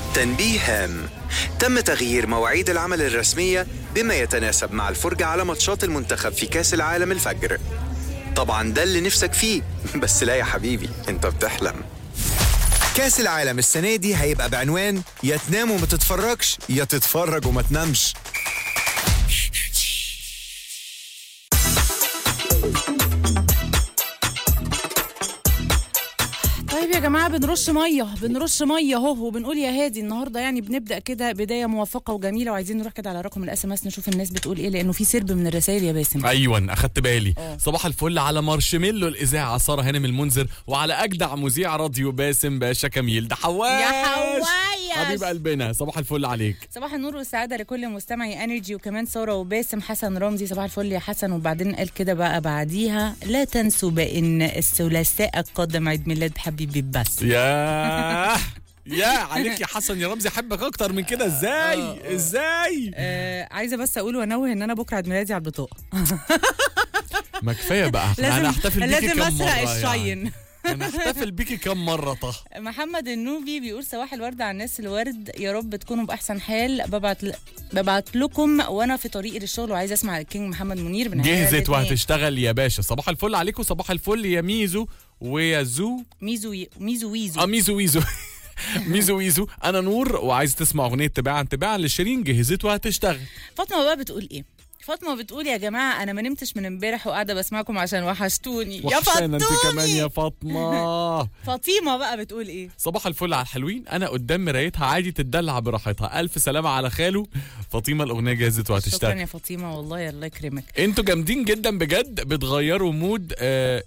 تنبيه هام تم تغيير مواعيد العمل الرسمية بما يتناسب مع الفرجة على ماتشات المنتخب في كأس العالم الفجر طبعا ده اللي نفسك فيه بس لا يا حبيبي انت بتحلم كأس العالم السنة دي هيبقى بعنوان يا تنام وما تتفرجش يا تتفرج وما تنامش طيب يا جماعه بنرش ميه بنرش ميه اهو وبنقول يا هادي النهارده يعني بنبدا كده بدايه موفقه وجميله وعايزين نروح كده على رقم الاس ام اس نشوف الناس بتقول ايه لانه في سرب من الرسائل يا باسم ايوه اخدت بالي آه. صباح الفل على مارشميلو الاذاعه ساره هانم المنذر وعلى اجدع مذيع راديو باسم باشا كميل ده حواش يا حواش. حبيب قلبنا صباح الفل عليك صباح النور والسعاده لكل مستمعي انرجي وكمان ساره وباسم حسن رمزي صباح الفل يا حسن وبعدين قال كده بقى بعديها لا تنسوا بان الثلاثاء القادم عيد ميلاد حبيبي بس يا يا عليك يا حسن يا رمزي احبك اكتر من كده ازاي ازاي آه عايزه بس اقول وانوه ان انا بكره عيد ميلادي على البطاقه ما كفايه بقى لازم انا هحتفل بيكي لازم كم اسرق مره الشاين يعني. انا هحتفل بيكي كم مره طه محمد النوبي بيقول صباح الورد على الناس الورد يا رب تكونوا باحسن حال ببعت ل... ببعت لكم وانا في طريقي للشغل وعايزه اسمع الكينج محمد منير بنعمل جهزت الاتنين. وهتشتغل يا باشا صباح الفل عليكم صباح الفل يا ميزو ويا زو ميزو ي... ميزو ويزو اه ميزو ويزو ميزو ويزو انا نور وعايز تسمع اغنيه تباعا تباعا لشيرين جهزت وهتشتغل فاطمه بقى بتقول ايه فاطمه بتقول يا جماعه انا ما نمتش من امبارح وقاعده بسمعكم عشان وحشتوني يا وحشانا انت كمان فطوني يا فاطمه فاطمه بقى بتقول ايه صباح الفل على الحلوين انا قدام مرايتها عادي تتدلع براحتها الف سلامه على خاله فاطمه الاغنيه جهزت شكرا وهتشتغل يا فاطمه والله الله يكرمك انتوا جامدين جدا بجد بتغيروا مود آه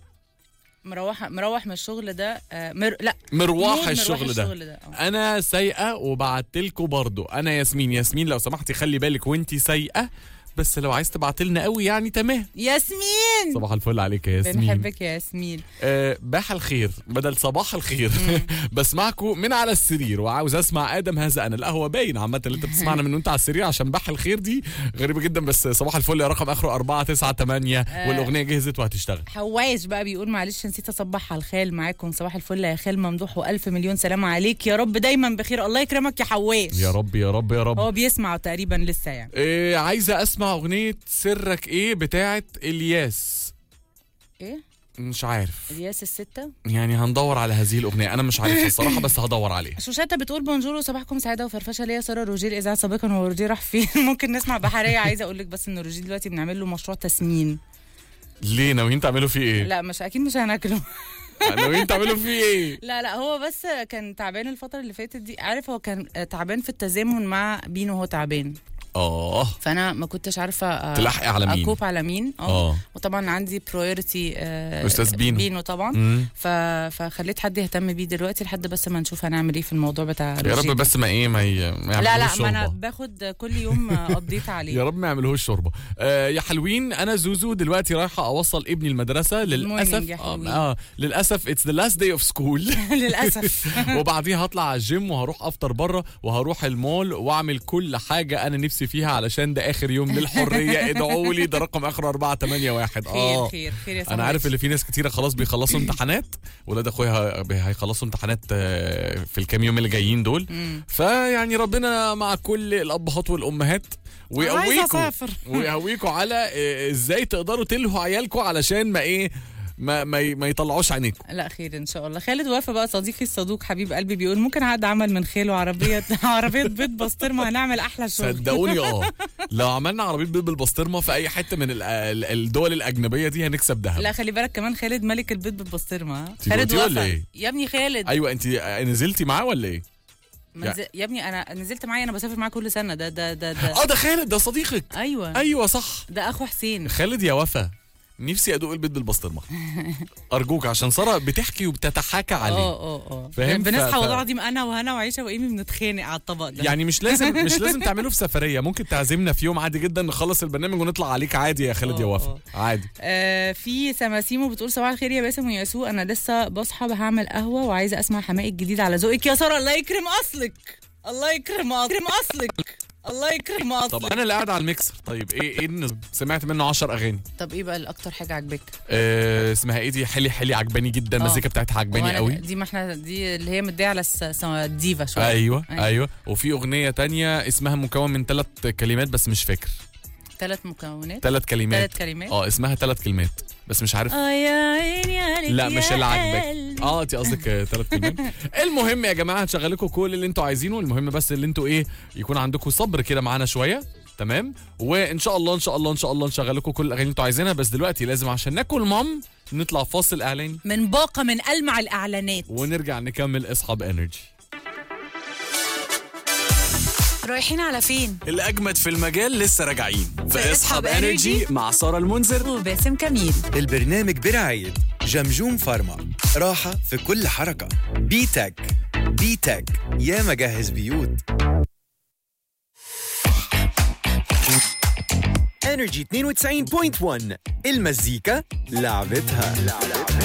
مروح مروح من الشغل ده آه مر... لا مروح مود الشغل ده الشغل ده آه. انا سايقه وبعت لكم برضو انا ياسمين ياسمين لو سمحتي خلي بالك وانتي سايقه بس لو عايز تبعت لنا قوي يعني تمام ياسمين صباح الفل عليك يا ياسمين بنحبك يا ياسمين آه باح الخير بدل صباح الخير بسمعكم من على السرير وعاوز اسمع ادم هذا انا القهوه باين عامه اللي انت بتسمعنا من وانت على السرير عشان باح الخير دي غريبه جدا بس صباح الفل يا رقم اخره 498 والاغنيه جهزت وهتشتغل حواش بقى بيقول معلش نسيت اصبح على الخال معاكم صباح الفل يا خال ممدوح والف مليون سلام عليك يا رب دايما بخير الله يكرمك يا حواش يا رب يا رب يا رب هو بيسمع تقريبا لسه يعني إيه عايزه اسمع اغنيه سرك ايه بتاعت الياس ايه مش عارف الياس الستة يعني هندور على هذه الاغنيه انا مش عارفها الصراحه بس هدور عليها شوشاتة بتقول بونجور وصباحكم سعادة وفرفشة ليا سارة روجيه إذاعة سابقا هو روجيه راح فين ممكن نسمع بحرية عايزة أقول لك بس إن روجيه دلوقتي بنعمل له مشروع تسمين ليه ناويين تعملوا فيه ايه لا مش أكيد مش هناكله ناويين تعملوا فيه ايه لا لا هو بس كان تعبان الفترة اللي فاتت دي عارف هو كان تعبان في التزامن مع بينو وهو تعبان اه فانا ما كنتش عارفه آه، تلحقي على مين؟ اكوب على مين اه وطبعا عندي برايورتي أستاذ بينو. بينو طبعا مم. ف... فخليت حد يهتم بيه دلوقتي لحد بس ما نشوف هنعمل ايه في الموضوع بتاع يا روجيه رب ده. بس ما ايه ما, ي... ما لا لا يعملوش ما انا شوربة. باخد كل يوم ابديت عليه يا رب ما يعملوش شوربه آه يا حلوين انا زوزو دلوقتي رايحه اوصل ابني المدرسه للاسف يا آه, حلوين. اه للاسف اتس ذا لاست داي اوف سكول للاسف وبعديها هطلع على الجيم وهروح افطر بره وهروح المول واعمل كل حاجه انا نفسي فيها علشان ده اخر يوم للحريه ادعوا لي ده رقم اخر 481 خير اه خير خير يا انا عارف اللي في ناس كتيره خلاص بيخلصوا امتحانات ولاد اخويا ه- هيخلصوا امتحانات آه، في الكام يوم اللي جايين دول فيعني ربنا مع كل الابهات والامهات عايزة ويقويكم أسافر. ويقويكم على آه، ازاي تقدروا تلهوا عيالكم علشان ما ايه ما ما, ي- ما يطلعوش عينيكم لا خير ان شاء الله خالد وافا بقى صديقي الصدوق حبيب قلبي بيقول ممكن عقد عمل من خاله عربيه عربيه بيض بسطرمه هنعمل احلى شغل صدقوني اه لو عملنا عربيه بيض بالبسطرمه في اي حته من ال- ال- الدول الاجنبيه دي هنكسب دهب لا خلي بالك كمان خالد ملك البيض بالبسطرمه ها؟ انتي خالد قلتي ولا وافا إيه؟ يا ابني خالد ايوه انت نزلتي معاه ولا ايه منزل... يا ابني انا نزلت معايا انا بسافر معاه كل سنه ده ده ده, ده. اه ده خالد ده صديقك ايوه ايوه صح ده اخو حسين خالد يا وفا نفسي ادوق البيض بالبسطرمه ارجوك عشان ساره بتحكي وبتتحاكى عليه اه اه اه فاهم؟ ف- بنصحى ف- والله العظيم انا وهنا وعيشه وايمي بنتخانق على الطبق ده يعني مش لازم مش لازم تعمله في سفريه ممكن تعزمنا في يوم عادي جدا نخلص البرنامج ونطلع عليك عادي يا خالد يا اه، وفا عادي آه في سماسيمو بتقول صباح الخير يا باسم وياسو انا لسه بصحى هعمل قهوه وعايزه اسمع حماقي الجديد على ذوقك يا ساره الله يكرم اصلك الله يكرم اصلك الله يكرم طب اصلا انا اللي قاعد على الميكسر طيب ايه ايه النسبة؟ سمعت منه 10 اغاني طب ايه بقى الاكتر حاجه عاجباك آه اسمها ايه دي حلي حلي عجباني جدا آه. المزيكا بتاعتها عجباني وأنا- قوي دي ما احنا دي اللي هي مديه على الس- س- الديفا شويه ايوه أيوة. ايوه وفي اغنيه تانية اسمها مكون من ثلاث كلمات بس مش فاكر ثلاث مكونات ثلاث كلمات ثلاث كلمات اه اسمها ثلاث كلمات بس مش عارف اه يا عيني عليك لا يا مش اللي عاجبك قلبي. اه انت قصدك ثلاث كلمات المهم يا جماعه هنشغل لكم كل اللي انتوا عايزينه المهم بس اللي انتوا ايه يكون عندكم صبر كده معانا شويه تمام وان شاء الله ان شاء الله ان شاء الله نشغل لكم كل الاغاني اللي انتوا عايزينها بس دلوقتي لازم عشان ناكل مام نطلع فاصل اعلاني من باقه من ألمع الاعلانات ونرجع نكمل اصحاب انرجي رايحين على فين الأجمد في المجال لسه راجعين في في اصحاب اصحاب انرجي مع سارة المنذر وباسم كميل البرنامج برعاية جمجوم فارما راحة في كل حركة بي تك بي تك يا مجهز بيوت انرجي 92.1 المزيكا لعبتها